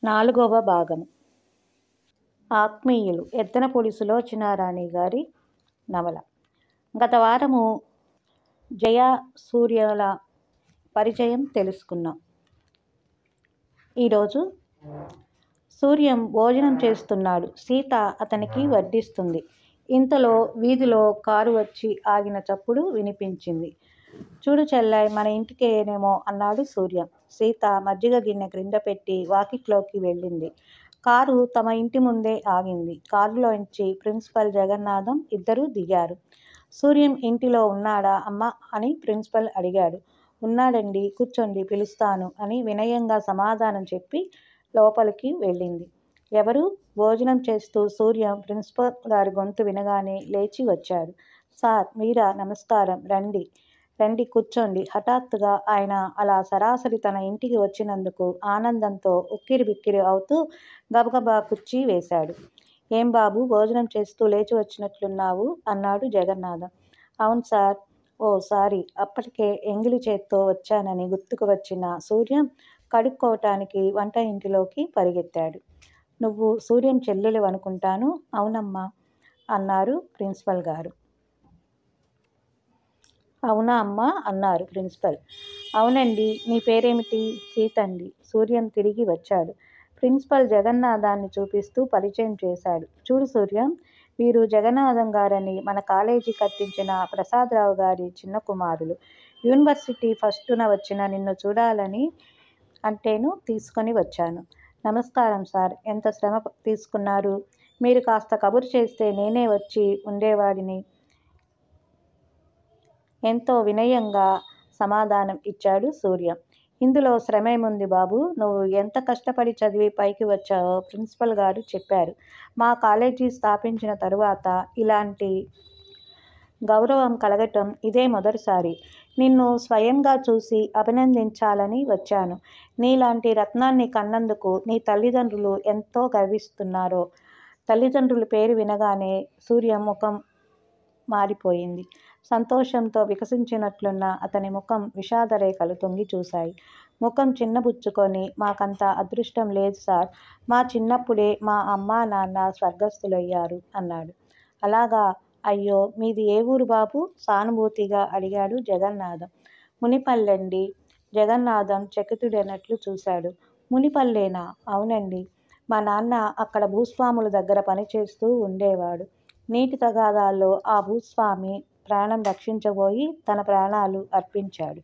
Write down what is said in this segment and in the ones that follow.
నాలుగవ భాగము ఆత్మీయులు ఎత్తనపూడి సులోచనారాణి గారి నవల గత వారము జయ సూర్యుల పరిచయం తెలుసుకున్నాం ఈరోజు సూర్యం భోజనం చేస్తున్నాడు సీత అతనికి వడ్డిస్తుంది ఇంతలో వీధిలో కారు వచ్చి ఆగిన చప్పుడు వినిపించింది చూడు చెల్లాయ్ మన ఇంటికేనేమో అన్నాడు సూర్య సీత మజ్జిగ గిన్నె క్రింద పెట్టి వాకిట్లోకి వెళ్ళింది కారు తమ ఇంటి ముందే ఆగింది కారులోంచి ప్రిన్సిపల్ జగన్నాథం ఇద్దరూ దిగారు సూర్యం ఇంటిలో ఉన్నాడా అమ్మ అని ప్రిన్సిపల్ అడిగాడు ఉన్నాడండి కూర్చోండి పిలుస్తాను అని వినయంగా సమాధానం చెప్పి లోపలికి వెళ్ళింది ఎవరు భోజనం చేస్తూ సూర్యం ప్రిన్సిపల్ గారి గొంతు వినగానే లేచి వచ్చాడు సార్ మీరా నమస్కారం రండి రండి కూర్చోండి హఠాత్తుగా ఆయన అలా సరాసరి తన ఇంటికి వచ్చినందుకు ఆనందంతో ఉక్కిరి బిక్కిరి అవుతూ గబగబా కుర్చీ వేశాడు ఏం బాబు భోజనం చేస్తూ లేచి వచ్చినట్లున్నావు అన్నాడు జగన్నాథం అవును సార్ ఓ సారీ అప్పటికే ఎంగిలి చేత్తో వచ్చానని గుర్తుకు వచ్చిన సూర్యం కడుక్కోవటానికి వంట ఇంటిలోకి పరిగెత్తాడు నువ్వు సూర్యం చెల్లెలు అనుకుంటాను అవునమ్మా అన్నారు ప్రిన్సిపల్ గారు అవునా అమ్మా అన్నారు ప్రిన్సిపల్ అవునండి నీ పేరేమిటి సీతండి సూర్యం తిరిగి వచ్చాడు ప్రిన్సిపల్ జగన్నాథాన్ని చూపిస్తూ పరిచయం చేశాడు చూడు సూర్యం వీరు జగన్నాథం గారని మన కాలేజీ కట్టించిన ప్రసాదరావు గారి చిన్న కుమారులు యూనివర్సిటీ ఫస్టున వచ్చిన నిన్ను చూడాలని అంటేను తీసుకొని వచ్చాను నమస్కారం సార్ ఎంత శ్రమ తీసుకున్నారు మీరు కాస్త కబురు చేస్తే నేనే వచ్చి ఉండేవాడిని ఎంతో వినయంగా సమాధానం ఇచ్చాడు సూర్య ఇందులో శ్రమేముంది బాబు నువ్వు ఎంత కష్టపడి చదివి పైకి వచ్చావో ప్రిన్సిపల్ గారు చెప్పారు మా కాలేజీ స్థాపించిన తరువాత ఇలాంటి గౌరవం కలగటం ఇదే మొదటిసారి నిన్ను స్వయంగా చూసి అభినందించాలని వచ్చాను నీలాంటి రత్నాన్ని కన్నందుకు నీ తల్లిదండ్రులు ఎంతో గర్విస్తున్నారో తల్లిదండ్రుల పేరు వినగానే సూర్య ముఖం మారిపోయింది సంతోషంతో వికసించినట్లున్న అతని ముఖం విషాదరేఖలు తొంగి చూశాయి ముఖం చిన్నబుచ్చుకొని మాకంత అదృష్టం లేదు సార్ మా చిన్నప్పుడే మా అమ్మ నాన్న స్వర్గస్థులయ్యారు అన్నాడు అలాగా అయ్యో మీది ఏ ఊరు బాబు సానుభూతిగా అడిగాడు జగన్నాథం మునిపల్లెండి జగన్నాథం చకితుడైనట్లు చూశాడు మునిపల్లేనా అవునండి మా నాన్న అక్కడ భూస్వాముల దగ్గర పనిచేస్తూ ఉండేవాడు నీటి తగాదాల్లో ఆ భూస్వామి ప్రాణం రక్షించబోయి తన ప్రాణాలు అర్పించాడు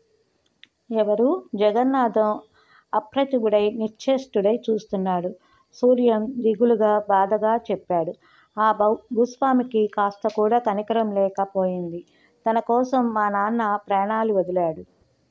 ఎవరు జగన్నాథం అప్రతిభుడై నిశ్చేష్టుడై చూస్తున్నాడు సూర్యం దిగులుగా బాధగా చెప్పాడు ఆ భూ భూస్వామికి కాస్త కూడా కనికరం లేకపోయింది తన కోసం మా నాన్న ప్రాణాలు వదిలాడు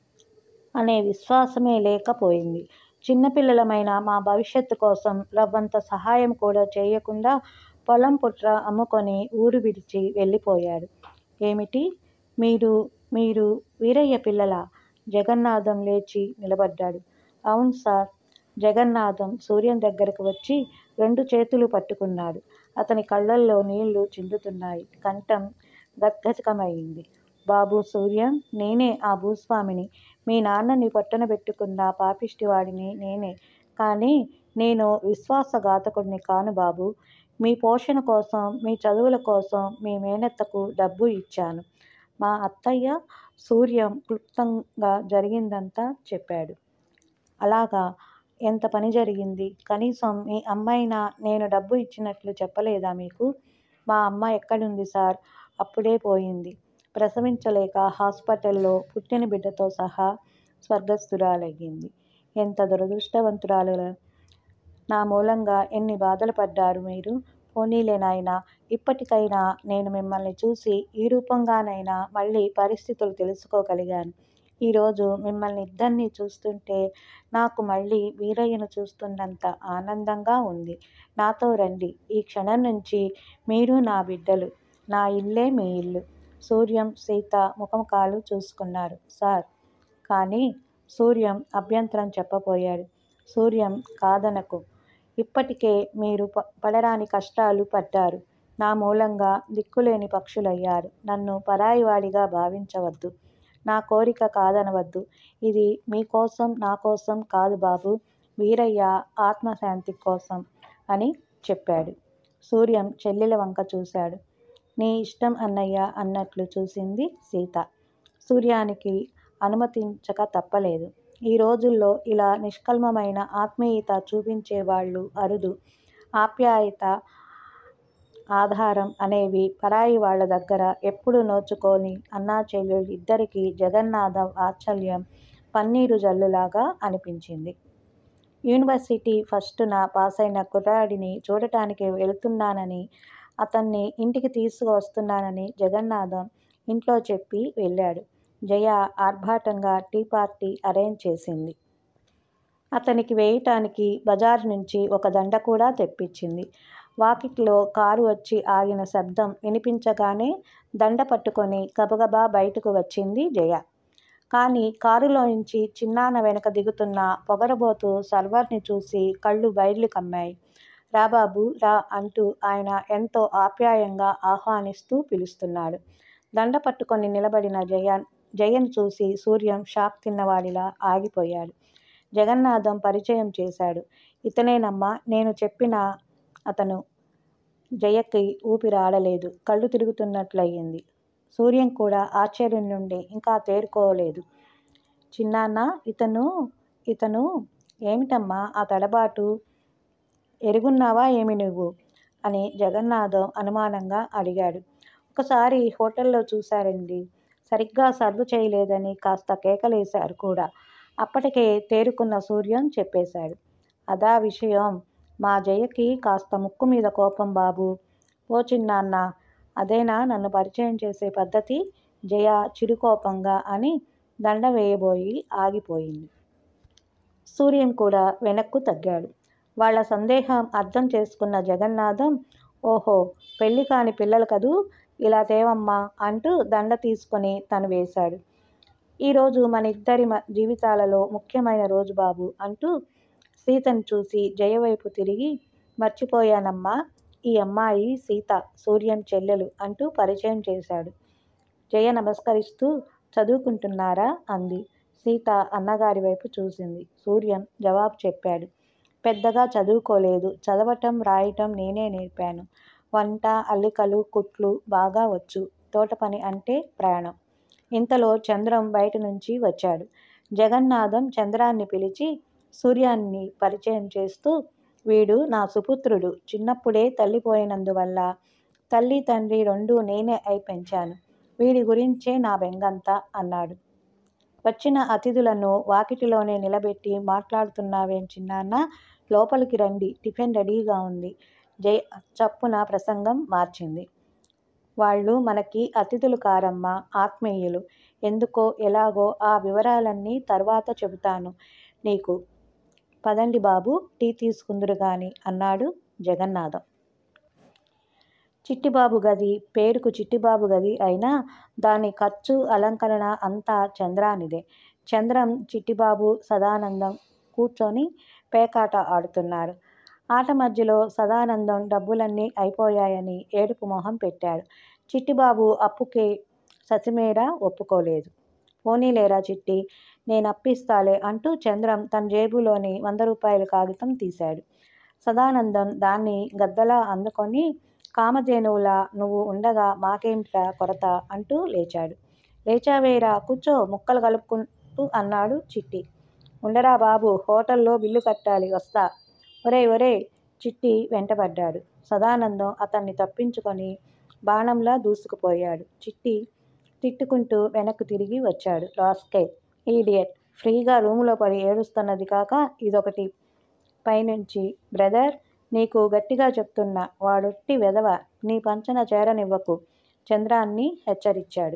అనే విశ్వాసమే లేకపోయింది చిన్నపిల్లలమైన మా భవిష్యత్తు కోసం రవ్వంత సహాయం కూడా చేయకుండా పొలం పుట్ర అమ్ముకొని ఊరు విడిచి వెళ్ళిపోయాడు ఏమిటి మీరు మీరు వీరయ్య పిల్లల జగన్నాథం లేచి నిలబడ్డాడు అవును సార్ జగన్నాథం సూర్యం దగ్గరకు వచ్చి రెండు చేతులు పట్టుకున్నాడు అతని కళ్ళల్లో నీళ్లు చిందుతున్నాయి కంఠం గద్గతకమైంది బాబు సూర్యం నేనే ఆ భూస్వామిని మీ నాన్నని పట్టున పెట్టుకున్న పాపిష్టివాడిని నేనే కానీ నేను విశ్వాసఘాతకుడిని కాను బాబు మీ పోషణ కోసం మీ చదువుల కోసం మీ మేనత్తకు డబ్బు ఇచ్చాను మా అత్తయ్య సూర్యం క్లుప్తంగా జరిగిందంతా చెప్పాడు అలాగా ఎంత పని జరిగింది కనీసం మీ అమ్మాయినా నేను డబ్బు ఇచ్చినట్లు చెప్పలేదా మీకు మా అమ్మ ఎక్కడుంది సార్ అప్పుడే పోయింది ప్రసవించలేక హాస్పిటల్లో పుట్టిన బిడ్డతో సహా స్వర్గస్థురాలయ్యింది ఎంత దురదృష్టవంతురాలు నా మూలంగా ఎన్ని బాధలు పడ్డారు మీరు పోనీలే నాయనా ఇప్పటికైనా నేను మిమ్మల్ని చూసి ఈ రూపంగానైనా మళ్ళీ పరిస్థితులు తెలుసుకోగలిగాను ఈరోజు మిమ్మల్ని ఇద్దరిని చూస్తుంటే నాకు మళ్ళీ వీరయ్యను చూస్తున్నంత ఆనందంగా ఉంది నాతో రండి ఈ క్షణం నుంచి మీరు నా బిడ్డలు నా ఇల్లే మీ ఇల్లు సూర్యం సీత ముఖముఖాలు చూసుకున్నారు సార్ కానీ సూర్యం అభ్యంతరం చెప్పబోయాడు సూర్యం కాదనకు ఇప్పటికే మీరు పడరాని కష్టాలు పడ్డారు నా మూలంగా దిక్కులేని పక్షులయ్యారు నన్ను పరాయివాడిగా భావించవద్దు నా కోరిక కాదనవద్దు ఇది మీకోసం నా కోసం కాదు బాబు వీరయ్య ఆత్మశాంతి కోసం అని చెప్పాడు సూర్యం చెల్లెల వంక చూశాడు నీ ఇష్టం అన్నయ్య అన్నట్లు చూసింది సీత సూర్యానికి అనుమతించక తప్పలేదు ఈ రోజుల్లో ఇలా నిష్కల్మమైన ఆత్మీయత చూపించే వాళ్ళు అరుదు ఆప్యాయత ఆధారం అనేవి పరాయి వాళ్ళ దగ్గర ఎప్పుడు నోచుకొని అన్నా చెల్లెలు ఇద్దరికీ జగన్నాథ వాత్సల్యం పన్నీరు జల్లులాగా అనిపించింది యూనివర్సిటీ ఫస్టున పాసైన కుర్రాడిని చూడటానికి వెళుతున్నానని అతన్ని ఇంటికి తీసుకువస్తున్నానని జగన్నాథం ఇంట్లో చెప్పి వెళ్ళాడు జయ ఆర్భాటంగా టీ పార్టీ అరేంజ్ చేసింది అతనికి వేయటానికి బజార్ నుంచి ఒక దండ కూడా తెప్పించింది వాకిట్లో కారు వచ్చి ఆగిన శబ్దం వినిపించగానే దండ పట్టుకొని గబగబా బయటకు వచ్చింది జయ కానీ కారులోంచి చిన్నాన్న వెనక దిగుతున్న పొగరబోతు సర్వర్ని చూసి కళ్ళు బయర్లు కమ్మాయి రా బాబు రా అంటూ ఆయన ఎంతో ఆప్యాయంగా ఆహ్వానిస్తూ పిలుస్తున్నాడు దండ పట్టుకొని నిలబడిన జయ జయను చూసి సూర్యం షాక్ తిన్నవాడిలా ఆగిపోయాడు జగన్నాథం పరిచయం చేశాడు ఇతనేనమ్మా నేను చెప్పిన అతను జయకి ఊపిరాడలేదు కళ్ళు తిరుగుతున్నట్లయింది సూర్యం కూడా ఆశ్చర్యం నుండి ఇంకా తేరుకోలేదు చిన్నాన్న ఇతను ఇతను ఏమిటమ్మా ఆ తడబాటు ఎరుగున్నావా ఏమి నువ్వు అని జగన్నాథం అనుమానంగా అడిగాడు ఒకసారి హోటల్లో చూశారండి సరిగ్గా సర్వ్ చేయలేదని కాస్త కేకలేశారు కూడా అప్పటికే తేరుకున్న సూర్యం చెప్పేశాడు అదా విషయం మా జయకి కాస్త ముక్కు మీద కోపం బాబు ఓ చిన్నాన్న అదేనా నన్ను పరిచయం చేసే పద్ధతి జయ చిరుకోపంగా అని దండ వేయబోయి ఆగిపోయింది సూర్యం కూడా వెనక్కు తగ్గాడు వాళ్ళ సందేహం అర్థం చేసుకున్న జగన్నాథం ఓహో పెళ్లి కాని పిల్లలు కదూ ఇలా తేవమ్మా అంటూ దండ తీసుకొని తను వేశాడు ఈరోజు మన ఇద్దరి మ- జీవితాలలో ముఖ్యమైన రోజు బాబు అంటూ సీతను చూసి జయ వైపు తిరిగి మర్చిపోయానమ్మా ఈ అమ్మాయి సీత సూర్యం చెల్లెలు అంటూ పరిచయం చేశాడు జయ నమస్కరిస్తూ చదువుకుంటున్నారా అంది సీత అన్నగారి వైపు చూసింది సూర్యం జవాబు చెప్పాడు పెద్దగా చదువుకోలేదు చదవటం రాయటం నేనే నేర్పాను వంట అల్లికలు కుట్లు బాగా వచ్చు తోట పని అంటే ప్రాణం ఇంతలో చంద్రం బయట నుంచి వచ్చాడు జగన్నాథం చంద్రాన్ని పిలిచి సూర్యాన్ని పరిచయం చేస్తూ వీడు నా సుపుత్రుడు చిన్నప్పుడే తల్లిపోయినందువల్ల తల్లి తండ్రి రెండూ నేనే అయి పెంచాను వీడి గురించే నా బెంగంతా అన్నాడు వచ్చిన అతిథులను వాకిటిలోనే నిలబెట్టి మాట్లాడుతున్నావేం చిన్నాన్న లోపలికి రండి టిఫిన్ రెడీగా ఉంది జై చప్పున ప్రసంగం మార్చింది వాళ్ళు మనకి అతిథులు కారమ్మా ఆత్మీయులు ఎందుకో ఎలాగో ఆ వివరాలన్నీ తర్వాత చెబుతాను నీకు పదండి బాబు టీ తీసుకుందురు గాని అన్నాడు జగన్నాథం చిట్టిబాబు గది పేరుకు చిట్టిబాబు గది అయినా దాని ఖర్చు అలంకరణ అంతా చంద్రానిదే చంద్రం చిట్టిబాబు సదానందం కూర్చొని పేకాట ఆడుతున్నారు ఆట మధ్యలో సదానందం డబ్బులన్నీ అయిపోయాయని ఏడుపు మొహం పెట్టాడు చిట్టిబాబు అప్పుకే ససిమేర ఒప్పుకోలేదు పోనీలేరా చిట్టి నేను అప్పిస్తాలే అంటూ చంద్రం తన జేబులోని వంద రూపాయల కాగితం తీశాడు సదానందం దాన్ని గద్దలా అందుకొని కామధేనువులా నువ్వు ఉండగా మాకేంట్రా కొరత అంటూ లేచాడు లేచావేరా కూర్చో ముక్కలు కలుపుకుంటూ అన్నాడు చిట్టి ఉండరా బాబు హోటల్లో బిల్లు కట్టాలి వస్తా ఒరే ఒరే చిట్టి వెంటబడ్డాడు సదానందం అతన్ని తప్పించుకొని బాణంలా దూసుకుపోయాడు చిట్టి తిట్టుకుంటూ వెనక్కు తిరిగి వచ్చాడు లాస్కే ఈడియట్ ఫ్రీగా రూములో పడి ఏడుస్తున్నది కాక ఇదొకటి పైనుంచి బ్రదర్ నీకు గట్టిగా చెప్తున్నా వాడొట్టి వెధవ నీ పంచన చేరనివ్వకు చంద్రాన్ని హెచ్చరించాడు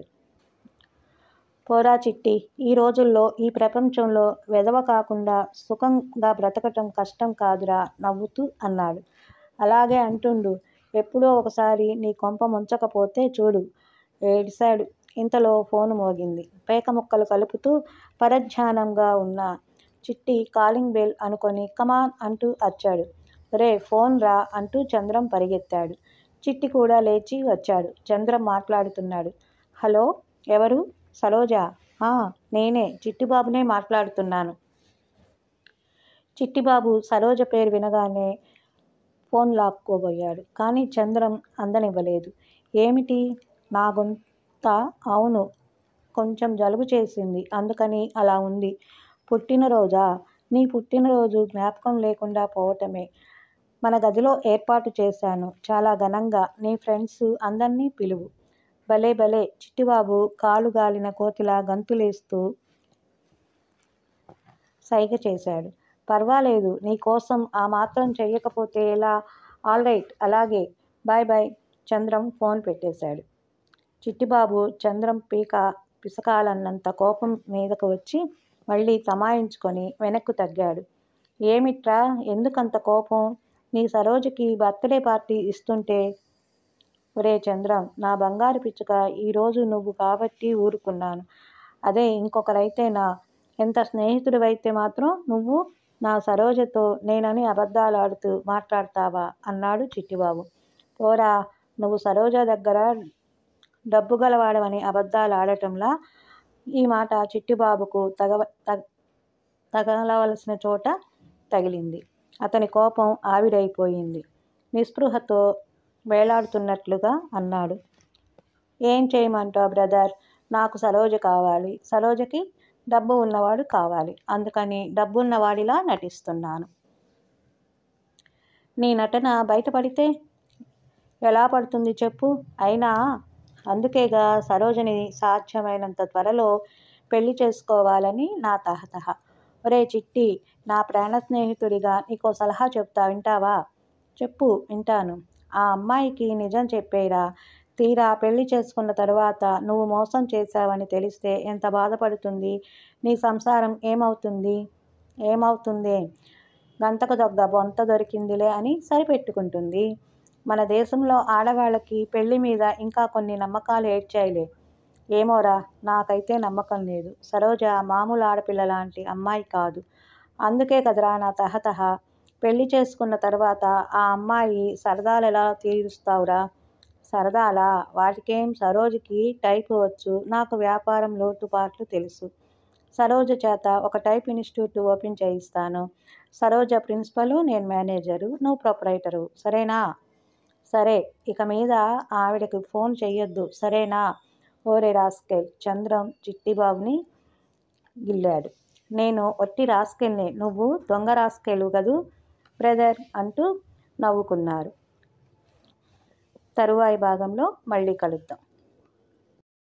పోరా చిట్టి ఈ రోజుల్లో ఈ ప్రపంచంలో వెధవ కాకుండా సుఖంగా బ్రతకటం కష్టం కాదురా నవ్వుతూ అన్నాడు అలాగే అంటుండు ఎప్పుడో ఒకసారి నీ కొంప ముంచకపోతే చూడు ఏడిశాడు ఇంతలో ఫోను మోగింది పేక ముక్కలు కలుపుతూ పరధ్యానంగా ఉన్న చిట్టి కాలింగ్ బెల్ అనుకొని కమాన్ అంటూ వచ్చాడు రే ఫోన్ రా అంటూ చంద్రం పరిగెత్తాడు చిట్టి కూడా లేచి వచ్చాడు చంద్రం మాట్లాడుతున్నాడు హలో ఎవరు సరోజా "ఆ, నేనే చిట్టిబాబునే మాట్లాడుతున్నాను చిట్టిబాబు సరోజ పేరు వినగానే ఫోన్ లాక్కోబోయాడు కానీ చంద్రం అందనివ్వలేదు ఏమిటి నా గొంత అవును కొంచెం జలుబు చేసింది అందుకని అలా ఉంది పుట్టినరోజా నీ పుట్టినరోజు జ్ఞాపకం లేకుండా పోవటమే మన గదిలో ఏర్పాటు చేశాను చాలా ఘనంగా నీ ఫ్రెండ్స్ అందరినీ పిలువు భలే భలే చిట్టిబాబు కాలు గాలిన కోతిలా గంతులేస్తూ సైగ చేశాడు పర్వాలేదు నీ కోసం ఆ మాత్రం చెయ్యకపోతే ఎలా ఆల్ రైట్ అలాగే బాయ్ బాయ్ చంద్రం ఫోన్ పెట్టేశాడు చిట్టిబాబు చంద్రం పీక పిసకాలన్నంత కోపం మీదకు వచ్చి మళ్ళీ తమాయించుకొని వెనక్కు తగ్గాడు ఏమిట్రా ఎందుకంత కోపం నీ సరోజకి బర్త్డే పార్టీ ఇస్తుంటే ఒరే చంద్రం నా బంగారు పిచ్చుక ఈరోజు నువ్వు కాబట్టి ఊరుకున్నాను అదే ఇంకొకరైతే నా ఎంత స్నేహితుడివైతే మాత్రం నువ్వు నా సరోజతో నేనని అబద్ధాలు ఆడుతూ మాట్లాడతావా అన్నాడు చిట్టిబాబు పోరా నువ్వు సరోజ దగ్గర డబ్బు గలవాడవని అబద్ధాలు ఆడటంలా ఈ మాట చిట్టిబాబుకు తగ తగలవలసిన చోట తగిలింది అతని కోపం ఆవిరైపోయింది నిస్పృహతో వేలాడుతున్నట్లుగా అన్నాడు ఏం చేయమంటావు బ్రదర్ నాకు సరోజ కావాలి సరోజకి డబ్బు ఉన్నవాడు కావాలి అందుకని డబ్బు ఉన్నవాడిలా నటిస్తున్నాను నీ నటన బయటపడితే ఎలా పడుతుంది చెప్పు అయినా అందుకేగా సరోజని సాధ్యమైనంత త్వరలో పెళ్లి చేసుకోవాలని నా తహతహ ఒరే చిట్టి నా ప్రాణ స్నేహితుడిగా నీకో సలహా చెప్తా వింటావా చెప్పు వింటాను ఆ అమ్మాయికి నిజం చెప్పేరా తీరా పెళ్లి చేసుకున్న తరువాత నువ్వు మోసం చేశావని తెలిస్తే ఎంత బాధపడుతుంది నీ సంసారం ఏమవుతుంది ఏమవుతుంది గంతకు దొగ్గ బొంత దొరికిందిలే అని సరిపెట్టుకుంటుంది మన దేశంలో ఆడవాళ్ళకి పెళ్లి మీద ఇంకా కొన్ని నమ్మకాలు ఏడ్చాయిలే ఏమోరా నాకైతే నమ్మకం లేదు సరోజ మామూలు ఆడపిల్ల లాంటి అమ్మాయి కాదు అందుకే కదరా నా తహతహ పెళ్లి చేసుకున్న తర్వాత ఆ అమ్మాయి సరదాలు ఎలా తీరుస్తావురా సరదాలా వాటికేం సరోజకి టైప్ వచ్చు నాకు వ్యాపారం లోటుపాట్లు తెలుసు సరోజ చేత ఒక టైప్ ఇన్స్టిట్యూట్ ఓపెన్ చేయిస్తాను సరోజ ప్రిన్సిపల్ నేను మేనేజరు నువ్వు ప్రొపరైటరు సరేనా సరే ఇక మీద ఆవిడకి ఫోన్ చెయ్యొద్దు సరేనా ఓరే రాస్కెల్ చంద్రం చిట్టిబాబుని గిల్లాడు నేను ఒట్టి రాస్కెల్ని నువ్వు దొంగ రాస్కెలు కదూ బ్రదర్ అంటూ నవ్వుకున్నారు తరువాయి భాగంలో మళ్ళీ కలుద్దాం